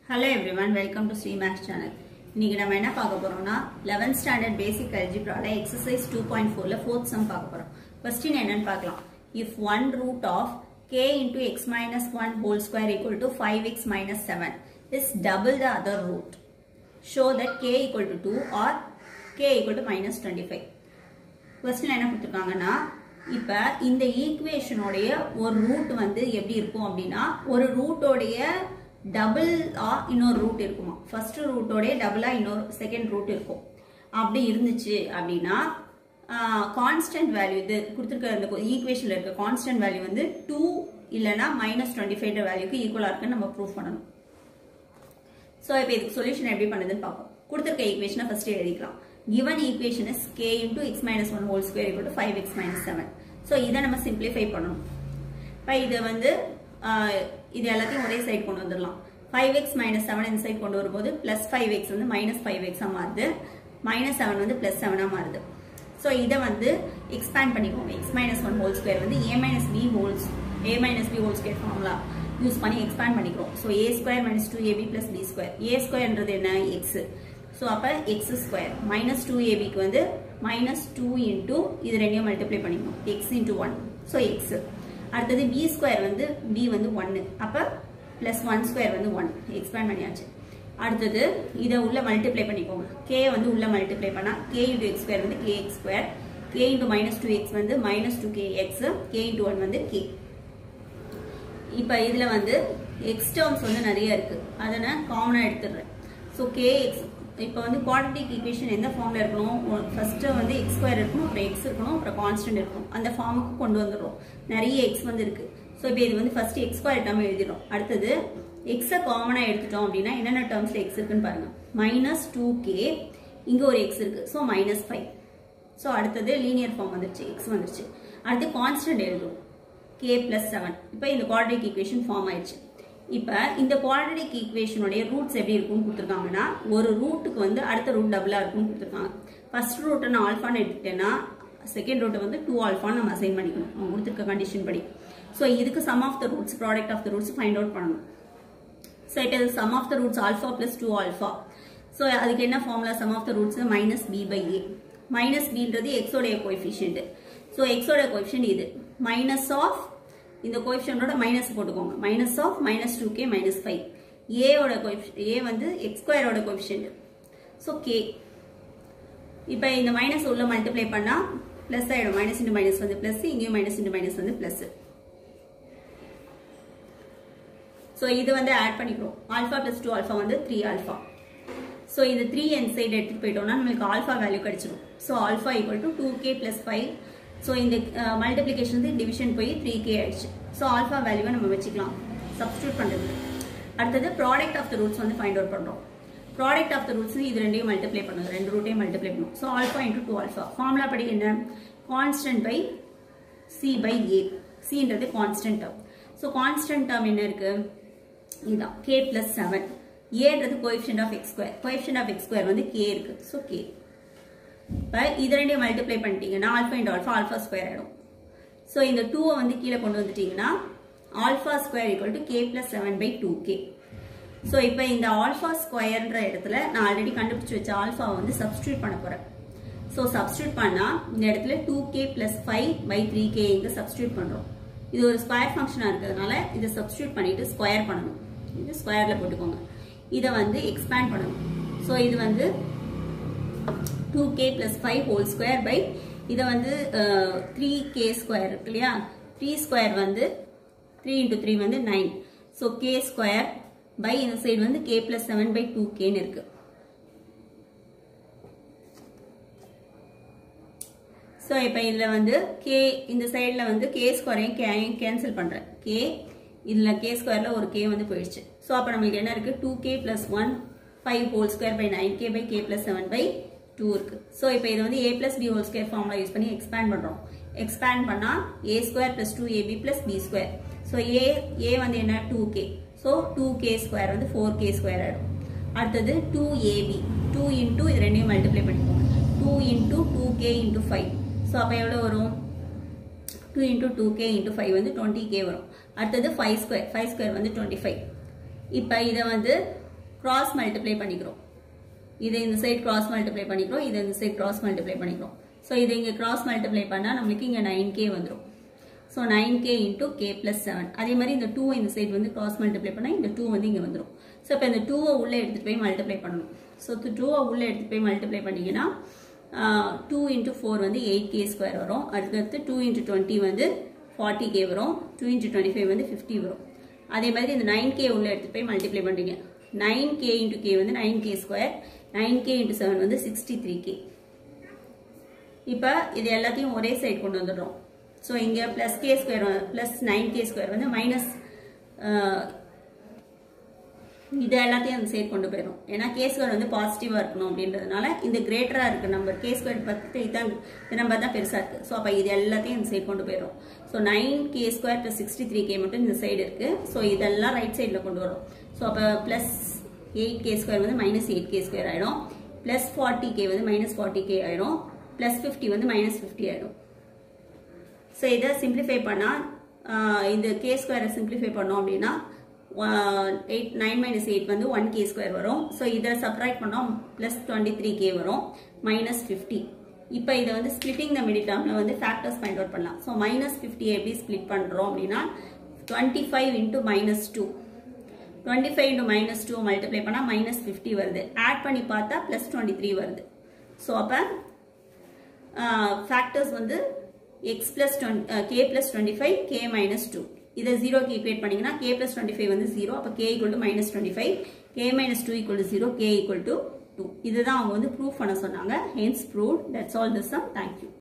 hello everyone welcome to Sri maths channel இன்னைக்கு நம்ம என்ன பார்க்க போறோம்னா 11th ஸ்டாண்டர்ட் பேசிக் அல்ஜிப்ரால எக்ஸசைஸ் டூ பாயிண்ட் ஃபோர்ல ஃபோர்த் சம் பார்க்க போறோம் கொஸ்டின் என்னன்னு பார்க்கலாம் if one root of k into x minus one whole square equal to five x minus seven is double the other root show that k equal to two or k equal to minus twenty five question என்ன கொடுத்துருக்காங்கன்னா இப்போ இந்த ஈக்குவேஷனுடைய ஒரு root வந்து எப்படி இருக்கும் அப்படின்னா ஒரு ரூட்டோடைய டபுள் ஆ இன்னொரு ரூட் இருக்குமா ஃபர்ஸ்ட் ரூட்டோடைய டபுளா இன்னொரு செகண்ட் ரூட் இருக்கும் அப்படி இருந்துச்சு அப்படின்னா கான்ஸ்டன்ட் வேல்யூ இது கொடுத்துருக்க இந்த ஈக்குவேஷனில் இருக்க கான்ஸ்டன்ட் வேல்யூ வந்து டூ இல்லைன்னா மைனஸ் டுவெண்ட்டி ஃபைவ் வேல்யூக்கு ஈக்குவலாக இருக்குன்னு நம்ம ப்ரூவ் பண்ணணும் ஸோ இப்போ இதுக்கு சொல்யூஷன் எப்படி பண்ணுதுன்னு பார்ப்போம் கொடுத்துருக்க ஈக்குவேஷனை ஃபர்ஸ்ட் எழுதிக்கலாம் given equation is k into x minus 1 whole square equal to 5x minus 7 so இதை நம்ம சிம்பிளிஃபை பண்ணணும் இப்போ இதை வந்து ஆஹ், இது எல்லாத்தையும் ஒரே சைடு கொண்டு வந்துடலாம் ஃபைவ் எக்ஸ் மைனஸ் செவன் இந்த சைடு கொண்டு வரும்போது ப்ளஸ் ஃபைவ் எக்ஸ் வந்து மைனஸ் ஃபைவ் எக்ஸாக மாறுது மைனஸ் செவன் வந்து ப்ளஸ் செவனாக மாறுது ஸோ இதை வந்து எக்ஸ்பேண்ட் பண்ணிக்கோங்க x minus one whole square வந்து a minus b wholes a minus b whole square formula use பண்ணி எக்ஸ்பேண்ட் பண்ணிக்கிறோம் so a square minus two ab plus b square a ஸ்கொயர்ன்றது என்ன எக்ஸ் ஸோ அப்போ x square minus two ஏபிக்கு வந்து minus two into இது ரெண்டையும் multiply பண்ணிக்கணும் x into one so x அடுத்தது பி ஸ்கொயர் வந்து பி வந்து ஒன்று அப்போ ப்ளஸ் ஒன் ஸ்கொயர் வந்து ஒன் எக்ஸ்பேண்ட் பண்ணியாச்சு அடுத்தது இதை உள்ள மல்டிப்ளை பண்ணிக்கோங்க கே வந்து உள்ள மல்டிப்ளை பண்ணால் கே இன்டூ எக்ஸ் ஸ்கொயர் வந்து k x square k into minus two x வந்து minus two k x k into one வந்து கே இப்போ இதில் வந்து எக்ஸ் டேர்ம்ஸ் வந்து நிறைய இருக்கு அதை நான் காமனாக எடுத்துடுறேன் ஸோ கே எக்ஸ் இப்போ வந்து குவாட்ரட்டிக் ஈக்குவேஷன் எந்த ஃபார்மில் இருக்கணும் ஃபர்ஸ்ட்டு வந்து எக்ஸ் ஸ்கொயர் இருக்கணும் அப்புறம் எக்ஸ் இருக்கணும் அப்புறம் கான்ஸ்டன்ட் இருக்கணும் அந்த ஃபார்முக்கு கொண்டு வந்துடுறோம் நிறைய எக்ஸ் வந்து இருக்கு ஸோ இப்போ இது வந்து ஃபர்ஸ்ட் எக்ஸ் ஸ்கொயர் டேர்ம் எழுதிடும் அடுத்தது எக்ஸை காமனாக எடுத்துட்டோம் அப்படின்னா என்னென்ன டேர்ம்ஸில் எக்ஸ் இருக்குன்னு பாருங்க மைனஸ் டூ கே இங்கே ஒரு எக்ஸ் இருக்கு ஸோ மைனஸ் ஃபைவ் ஸோ அடுத்தது லீனியர் ஃபார்ம் வந்துருச்சு எக்ஸ் வந்துருச்சு அடுத்து கான்ஸ்டன்ட் எழுதுவோம் கே பிளஸ் செவன் இப்போ இந்த குவாட்ரிக் ஈக்குவேஷன் ஃபார்ம் ஆயிடுச்சு இப்போ இந்த குவாட்ரிக் ஈக்குவேஷனுடைய ரூட்ஸ் எப்படி இருக்கும்னு கொடுத்துருக்காங்கன்னா ஒரு ரூட்டுக்கு வந்து அடுத்த ரூட் டபுளாக இருக்கும்னு கொடுத்துருக்காங்க ஃபர்ஸ்ட் ரூட்டை நான் ஆல்ஃபான்னு எடுத்துட்டேன்னா செகண்ட் ரூட்டை வந்து டூ ஆல்ஃபான்னு நம்ம அசைன் பண்ணிக்கணும் அவங்க கொடுத்துருக்க கண்டிஷன் படி ஸோ இதுக்கு sum of the roots product of the roots find out பண்ணணும் so it is sum of the roots alpha plus two alpha so அதுக்கு என்ன formula sum of the roots minus b by a minus பின்றது எக்ஸோடைய coefficient so எக்ஸோட coefficient இது minus of இந்த கோஎஃபிஷியன்டோட minus போட்டுக்கோங்க minus of minus two k minus five ஏவோட கோஎஃபிஷியன்ட் ஏ வந்து எக்ஸ் ஸ்கொயரோட கோஎஃபிஷியன்ட் ஸோ கே இப்போ இந்த மைனஸ் உள்ள மல்டிப்ளை பண்ணா பிளஸ் ஆயிடும் மைனஸ் இன்டு மைனஸ் வந்து பிளஸ் இங்கேயும் மைனஸ் இன்டு மைனஸ் வந்து பிளஸ் ஸோ இது வந்து ஆட் பண்ணிக்கிறோம் ஆல்ஃபா பிளஸ் டூ ஆல்ஃபா வந்து த்ரீ ஆல்ஃபா ஸோ இது த்ரீ என் சைடு எடுத்துகிட்டு போயிட்டோம்னா நம்மளுக்கு ஆல்ஃபா வேல்யூ கிடைச்சிடும் so alpha equal to two k plus five so இந்த மல்டிப்ளிகேஷன் வந்து டிவிஷன் போய் த்ரீ கே ஆயிடுச்சு ஸோ ஆல்ஃபா வேல்யூவை நம்ம வச்சுக்கலாம் சப்ஸ்டியூட் பண்ணுறது அடுத்தது ப்ராடக்ட் ஆஃப் த ரூட்ஸ் வந்து ஃபைண்ட் அவுட் பண்ணுறோம் ப்ராடக்ட் ஆஃப் த ரூட்ஸ் இது ரெண்டையும் மல்டிப்ளை பண்ணுங்க ரெண்டு ரூட்டையும் மல்டிப்ளை பண்ணும் so alpha into two alpha formula படி என்ன constant by c by a சின்றது constant term so constant term என்ன இருக்கு இதுதான் கே பிளஸ் செவன் ஏன்றது coefficient of x square coefficient of x square வந்து கே இருக்கு ஸோ கே இப்போ இது ரெண்டையும் மல்டிப்ளை பண்ணிட்டீங்கன்னா alpha into alpha alpha square ஆயிடும் ஸோ இந்த டூவை வந்து கீழே கொண்டு வந்துட்டீங்கன்னா alpha square equal to k plus seven by two k so இப்போ இந்த ஆல்ஃபா ஸ்கொயர்ன்ற இடத்துல நான் ஆல்ரெடி கண்டுபிடிச்சு வச்ச ஆல்ஃபாவை வந்து சப்ஸ்டியூட் பண்ண போறேன் ஸோ சப்ஸ்டியூட் பண்ணா இந்த இடத்துல two k plus five by three k இங்க சப்ஸ்டியூட் பண்றோம் இது ஒரு ஸ்கொயர் ஃபங்க்ஷனாக இருக்கிறதுனால இதை சப்ஸ்டியூட் பண்ணிட்டு ஸ்கொயர் பண்ணணும் இது ஸ்கொயர்ல போட்டுக்கோங்க இதை வந்து எக்ஸ்பேண்ட் பண்ணணும் ஸோ இது வந்து two k plus five whole square by இதை வந்து த்ரீ கே ஸ்கொயர் இருக்கு இல்லையா த்ரீ ஸ்கொயர் வந்து த்ரீ இன்டூ த்ரீ வந்து nine so k square by இந்த சைடு வந்து k plus seven by two கேன்னு இருக்கு ஸோ இப்போ இதில் வந்து கே இந்த சைடில் வந்து கே ஸ்கொயரையும் கேயும் கேன்சல் பண்ணுறேன் கே இதில் கே ஸ்கொயரில் ஒரு கே வந்து போயிடுச்சு ஸோ அப்போ நம்மளுக்கு என்ன இருக்குது two k plus one five whole square by nine k by k plus seven by two இருக்கு ஸோ இப்போ இதை வந்து a plus b whole square formula use பண்ணி எக்ஸ்பேண்ட் பண்ணுறோம் எக்ஸ்பேண்ட் பண்ணால் a square plus two ab plus b square so a a வந்து என்ன two k so two k square வந்து ஃபோர் கே ஸ்கொயர் ஆகிடும் அடுத்தது டூ ஏபி டூ இன்டூ இது ரெண்டையும் மல்டிப்ளை பண்ணிக்கோங்க two into two k into five so அப்போ எவ்வளோ வரும் two into two k into five வந்து டுவெண்ட்டி கே வரும் அடுத்தது ஃபைவ் ஸ்கொயர் ஃபைவ் ஸ்கொயர் வந்து டுவெண்ட்டி ஃபைவ் இப்போ இதை வந்து கிராஸ் மல்டிப்ளை பண்ணிக்கிறோம் இதை இந்த சைடு கிராஸ் மல்டிப்ளை பண்ணிக்கிறோம் இதை இந்த சைடு கிராஸ் மல்டிப்ளை பண்ணிக்கிறோம் ஸோ இதை இங்கே கிராஸ் மல்டிப்ளை பண்ணால் நம்மளுக்கு இங்கே நைன் கே வந்துடும் so nine k into k plus seven அதே மாதிரி இந்த டூ இந்த சைடு வந்து கிராஸ் மல்டிப்ளை பண்ணால் இந்த டூ வந்து இங்கே வந்துடும் ஸோ இப்போ இந்த டூவை உள்ளே எடுத்துகிட்டு போய் மல்டிப்ளை பண்ணணும் ஸோ டூவை உள்ளே எடுத்துகிட்டு போய் மல்டிப்ளை பண்ணிங்கன்னா டூ இன்ட்டு ஃபோர் வந்து எயிட் கே ஸ்கொயர் வரும் அதுக்கடுத்து டூ இன்ட்டு டுவெண்ட்டி வந்து ஃபார்ட்டி கே வரும் டூ இன்ட்டு டுவெண்ட்டி ஃபைவ் வந்து ஃபிஃப்டி வரும் அதே மாதிரி இந்த நைன் கே உள்ளே எடுத்துகிட்டு போய் மல்டிப்ளை பண்ணுறீங்க நைன் கே இன்ட்டு கே வந்து nine k square nine k into seven வந்து சிக்ஸ்டி த்ரீ கே இப்போ இது எல்லாத்தையும் ஒரே சைடு கொண்டு வந்துடுறோம் ஸோ இங்கே plus k square plus nine k square வந்து மைனஸ் இது எல்லாத்தையும் அந்த சைடு கொண்டு போயிடும் ஏன்னா கே ஸ்கொயர் வந்து பாசிட்டிவாக இருக்கணும் அப்படின்றதுனால இந்த கிரேட்டராக இருக்கு நம்பர் கே ஸ்கொயர் பத்து இதான் இந்த நம்பர் தான் பெருசாக இருக்குது ஸோ அப்போ இது எல்லாத்தையும் இந்த சைடு கொண்டு போயிடும் so nine k square plus sixty three k மட்டும் இந்த சைடு இருக்குது ஸோ இதெல்லாம் ரைட் சைடில் கொண்டு வரும் ஸோ அப்போ ப்ளஸ் எயிட் கே ஸ்கொயர் வந்து மைனஸ் எயிட் கே ஸ்கொயர் ஆகிடும் ப்ளஸ் ஃபார்ட்டி கே வந்து மைனஸ் ஃபார்ட்டி கே ஆகிடும் ப்ளஸ் ஃபிஃப்டி வந்து மைனஸ் ஃபிஃப்டி ஆகிடும் ஸோ இதை சிம்பிளிஃபை பண்ணால் இந்த கே ஸ்கொயரை சிம்பிளிஃபை பண்ணோம் அப்படின்னா எயிட் நைன் மைனஸ் எயிட் வந்து ஒன் கே ஸ்கொயர் வரும் ஸோ இதை சப்ராக்ட் பண்ணோம் ப்ளஸ் டுவெண்ட்டி த்ரீ கே வரும் மைனஸ் ஃபிஃப்டி இப்போ இதை வந்து ஸ்பிளிட்டிங் த மிடில் டேர்மில் வந்து ஃபேக்டர்ஸ் ஃபைண்ட் அவுட் பண்ணலாம் ஸோ மைனஸ் ஃபிஃப்டி எப்படி ஸ்பிளிட் பண்ணுறோம் அப்படின்னா twenty five into minus two twenty five into minus two multiply பண்ணால் மைனஸ் ஃபிஃப்டி வருது ஆட் பண்ணி பார்த்தா ப்ளஸ் டுவெண்ட்டி த்ரீ வருது ஸோ அப்போ ஃபேக்டர்ஸ் வந்து x plus k plus twenty five k minus two இதை ஜீரோக்கு ஈக்குவேட் பண்ணிங்கன்னா கே பிளஸ் டுவெண்ட்டி ஃபைவ் வந்து ஜீரோ அப்போ k equal to minus twenty five k minus two equal to zero k equal to two இதுதான் அவங்க வந்து proof பண்ண சொன்னாங்க hence prove that's all this sum thank you